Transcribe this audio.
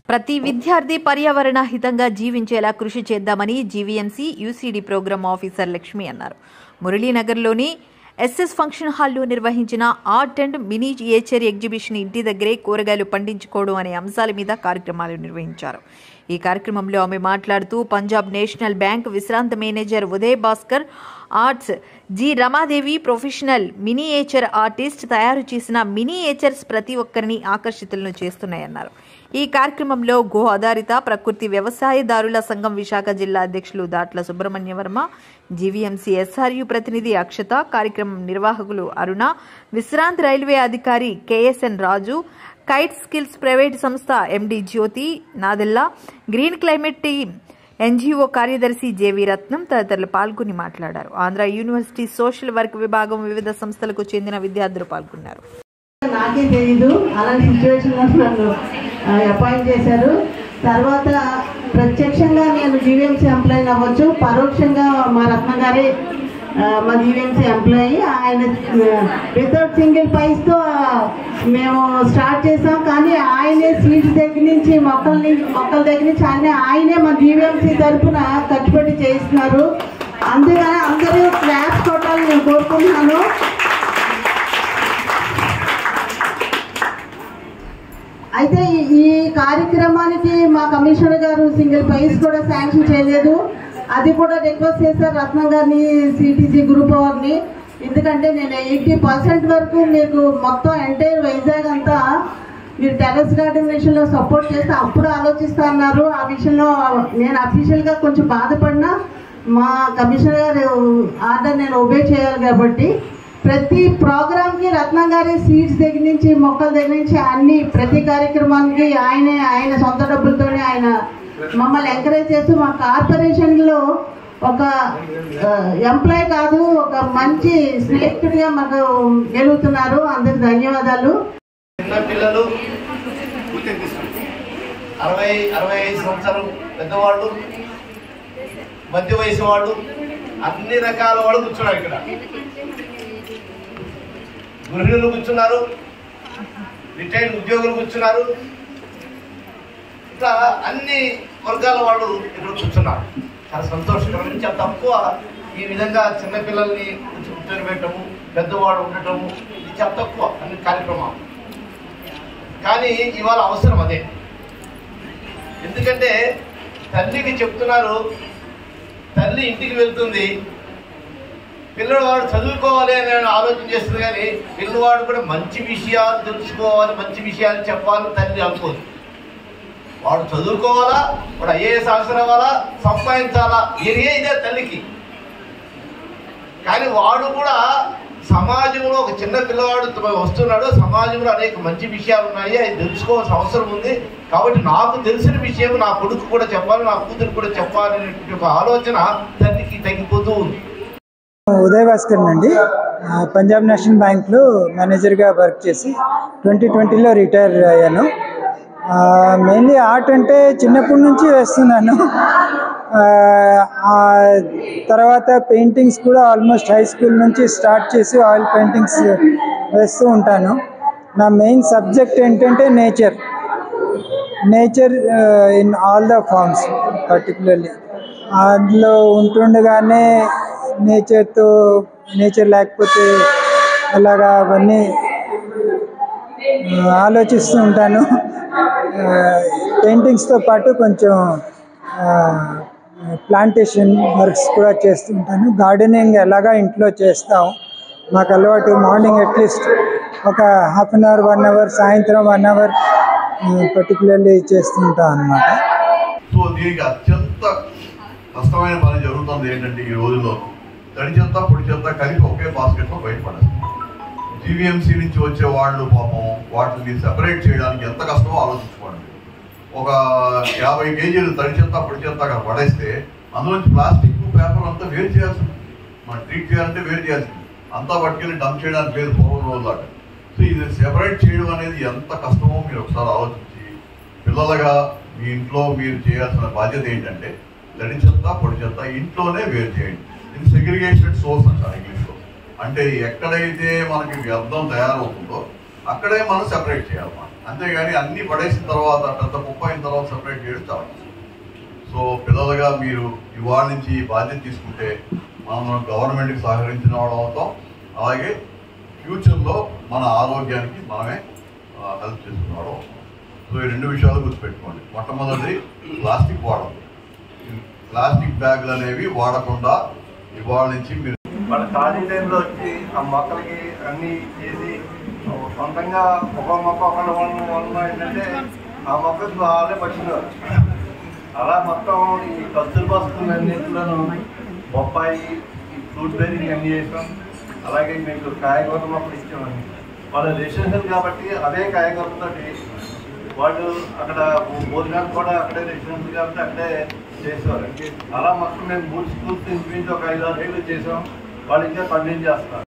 ప్రతి విద్యార్థి పర్యావరణ హితంగా జీవించేలా కృషి చేద్దామని GVMC UCD program officer Lakshmi అన్నారు మురళీనగర్లోని ఎస్ఎస్ ఫంక్షన్ హాల్లో నిర్వహించిన ఆర్ట్ అండ్ మినియేచర్ ఎగ్జిబిషన్ ఇంటి దగ్గరే కూరగాయలు పండించుకోవడం అనే అంశాల మీద కార్యక్రమాలు నిర్వహించారు ఈ కార్యక్రమంలో ఆమె మాట్లాడుతూ పంజాబ్ నేషనల్ బ్యాంక్ విశ్రాంత manager Uday Bhaskar arts G Ramadevi professional miniature artist తయారు చేసిన మినియేచర్స్ ప్రతి ఒక్కరిని ఆకర్షితులను చేస్తున్నాయన్నారు ఈ కార్యక్రమంలో గో ఆధారిత ప్రకృతి వ్యవసాయదారుల సంఘం విశాఖ జిల్లా అధ్యక్షులు దాట్ల సుబ్రహ్మణ్య వర్మ జీవీఎంసీ ఎస్ఆర్యు ప్రతినిధి అక్షత కార్యక్రమం నిర్వాహకులు అరుణ విశ్రాంత్ రైల్వే అధికారి KSN Raju kite skills private సంస్థ MD Jyothi Nadella green climate team NGO కార్యదర్శి జేవి రత్నం తదితరులు పాల్గొని మాట్లాడారు ఆంధ్ర యూనివర్సిటీ సోషల్ వర్క్ విభాగం వివిధ సంస్థలకు చెందిన విద్యార్థులు పాల్గొన్నారు నాకే తెలీదు అలాంటి సిచ్యువేషన్లో నన్ను అపాయింట్ చేశారు తర్వాత ప్రత్యక్షంగా నేను జీవీఎంసీ ఎంప్లాయీ అవ్వచ్చు పరోక్షంగా మా రత్న గారి ఆ, మా జీవీఎంసీ ఎంప్లాయీ ఆయన వితౌట్ సింగిల్ పైస్తో మేము స్టార్ట్ చేసాం కానీ ఆయనే సీడ్స్ దగ్గర నుంచి మొక్కల నుంచి మొక్కల దగ్గర నుంచి ఆయనే ఆయనే మా జీవీఎంసీ తరఫున ఖర్చుపెట్టి చేయిస్తున్నారు అందుకని అందరూ క్లాస్ కొట్టాలని నేను కోరుకుంటున్నాను అయితే ఈ- ఈ కార్యక్రమానికి మా కమిషనర్ గారు సింగిల్ ప్రైజ్ కూడా శాంక్షన్ చేయలేదు అది కూడా రిక్వెస్ట్ చేశారు రత్నం గారిని సిటీసీ గ్రూప్ వారిని ఎందుకంటే నేను ఎయిటీ పర్సెంట్ వరకు మీకు మొత్తం ఎంటైర్ వైజాగ్ అంతా మీరు టెర్రస్ గార్డెన్ విషయంలో సపోర్ట్ చేస్తే అప్పుడు ఆలోచిస్తా అన్నారు ఆ విషయంలో నేను అఫీషియల్గా కొంచెం బాధపడినా మా కమిషనర్ గారు ఆర్డర్ నేను ఒబే చేయాలి కాబట్టి ప్రతి ప్రోగ్రామ్కి రత్నం గారి సీట్స్ దగ్గర నుంచి మొక్కల దగ్గర నుంచి అన్ని ప్రతి కార్యక్రమానికి ఆయనే ఆయన సొంత డబ్బులతోనే ఆయన మమ్మల్ని ఎంకరేజ్ చేస్తూ మా కార్పొరేషన్లో ఒక ఎంప్లాయ్ కాదు ఒక మంచి స్నేహితుడిగా మాకు గెలుగుతున్నారు అందరికి ధన్యవాదాలు చిన్న పిల్లలు పూర్తిగా తీసుకుంటారు అరవై అరవై ఐదు సంవత్సరం పెద్దవాళ్ళు మధ్య వయసు వాళ్ళు అన్ని రకాల వాళ్ళు కూర్చున్నారు ఇక్కడ గృహిణులు కూర్చున్నారు రిటైర్డ్ ఉద్యోగులు కూర్చున్నారు ఇట్లా అన్ని వర్గాల వాళ్ళు ఇక్కడ కూర్చున్నారు చాలా సంతోషకరం చాలా తక్కువ ఈ విధంగా చిన్నపిల్లల్ని కూర్చో కూర్చోబెట్టము పెద్దవాళ్ళు ఉండటము ఇది చాలా తక్కువ అన్ని కార్యక్రమాలు కానీ ఇవాళ అవసరం అదే ఎందుకంటే తల్లికి చెప్తున్నారు తల్లి ఇంటికి వెళ్తుంది పిల్లవాడు చదువుకోవాలి అని ఆలోచన చేస్తుంది కానీ పిల్లవాడు కూడా మంచి విషయాలు తెలుసుకోవాలి మంచి విషయాలు చెప్పాలని తల్లి అనుకోదు వాడు చదువుకోవాలా వాడు ఐఏఎస్ ఆఫీసర్ అవ్వాలా సంపాదించాలా ఇదే ఇదే తల్లికి కానీ వాడు కూడా సమాజంలో ఒక చిన్న పిల్లవాడు వస్తున్నాడు సమాజంలో అనేక మంచి విషయాలు ఉన్నాయి అది తెలుసుకోవాల్సిన అవసరం ఉంది కాబట్టి నాకు తెలిసిన విషయం నా కొడుకు కూడా చెప్పాలి నా కూతురు కూడా చెప్పాలి అనేటువంటి ఒక ఆలోచన తల్లికి తగ్గిపోతూ ఉంది ఉదయ్ భాస్కర్ అండి ఆ, పంజాబ్ నేషనల్ బ్యాంక్లో మేనేజర్గా వర్క్ చేసి ట్వంటీ ట్వంటీలో రిటైర్ అయ్యాను మెయిన్లీ ఆర్ట్ అంటే చిన్నప్పటి నుంచి వేస్తున్నాను ఆ, ఆ తర్వాత పెయింటింగ్స్ కూడా ఆల్మోస్ట్ హై స్కూల్ నుంచి స్టార్ట్ చేసి ఆయిల్ పెయింటింగ్స్ వేస్తూ ఉంటాను నా మెయిన్ సబ్జెక్ట్ ఏంటంటే nature nature in all the forms particularly అందులో ఉంటుండగానే నేచర్తో నేచర్ లేకపోతే అలాగా అవన్నీ ఆ, ఆలోచిస్తూ ఉంటాను పెయింటింగ్స్తో పాటు కొంచెం ప్లాంటేషన్ వర్క్స్ కూడా చేస్తూ ఉంటాను గార్డెనింగ్ ఎలాగా ఇంట్లో చేస్తాం మాకు అలవాటు మార్నింగ్ అట్లీస్ట్ ఒక half an hour one hour సాయంత్రం వన్ అవర్ పర్టికులర్లీ చేస్తుంటాం అన్నమాట సో దీనికి అత్యంత కష్టమైన పని జరుగుతుంది ఏంటంటే ఈ రోజుల్లో తడి చెత్త పొడి చెత్త కలిపి ఒకే బాస్కెట్ లో బయటపడదు జీవీఎంసీ నుంచి వచ్చే వాళ్ళు పాపం వాటిని సెపరేట్ చేయడానికి ఎంత కష్టమో ఆలోచించుకోండి ఒక యాభై కేజీలు తడి చెత్త పొడి చెత్త అక్కడ పడేస్తే అందులోంచి ప్లాస్టిక్ పేపర్ అంతా వేరు చేయాల్సింది మనం ట్రీట్ చేయాలంటే వేరు చేయాల్సింది అంతా పట్టుకెళ్ళి డంప్ చేయడానికి లేదు పూర్వం రోజులాగా సో ఇది సెపరేట్ చేయడం అనేది ఎంత కష్టమో మీరు ఒకసారి ఆలోచించి పిల్లలుగా మీ ఇంట్లో మీరు చేయాల్సిన బాధ్యత ఏంటంటే తడి చెత్త పొడి చెత్త ఇంట్లోనే వేరు చేయండి ఇది సెగ్రిగేషన్ సోర్స్ అంటారు ఇంగ్లీష్లో అంటే ఎక్కడైతే మనకి వ్యర్థం తయారవుతుందో అక్కడే మనం సెపరేట్ చేయాలన్నమాట అంతేగాని అన్ని పడేసిన తర్వాత పెద్ద కుప్ప అయిన తర్వాత సపరేట్ చేయడం చాలా కష్టం. సో పిల్లలుగా మీరు ఇవాళ నుంచి ఈ బాధ్యత తీసుకుంటే మనం గవర్నమెంట్కి సహకరించిన వాళ్ళం అవుతాం అలాగే ఫ్యూచర్లో మన ఆరోగ్యానికి మనమే హెల్ప్ చేసుకున్నాడు సో ఈ రెండు విషయాలు గుర్తుపెట్టుకోండి మొట్టమొదటి ప్లాస్టిక్ వాడదు ప్లాస్టిక్ బ్యాగులు అనేవి వాడకుండా ఇవాళ నుంచి మీరు మన ఖాళీ టైంలో వచ్చి ఆ మొక్కలకి అన్ని చేసి సొంతంగా ఒక మొక్క ఒకళ్ళు వన్ వన్ ఏంటంటే ఆ మొక్కకు వాళ్ళే పట్టినారు అలా మొత్తం ఈ కస్తూరి బస్తులు అన్నింటిలోనూ బొప్పాయి ఈ ఫ్రూట్ బెర్రీ అన్ని చేసాం అలాగే మీకు కాయగూర మొక్కలు ఇచ్చామని వాళ్ళ రెసిడెన్షియల్ కాబట్టి అదే కాయగూరతోటి వాళ్ళు అక్కడ భోజనాలు కూడా అక్కడే రెసిడెన్షియల్ కాబట్టి అక్కడే చేసేవారు అలా మొత్తం మేము మూడు స్కూల్స్ ఇంచుమించు ఒక ఐదు ఆరు ఏళ్ళు చేసాం వాళ్ళు ఇంకా కంటిన్యూ చేస్తున్నారు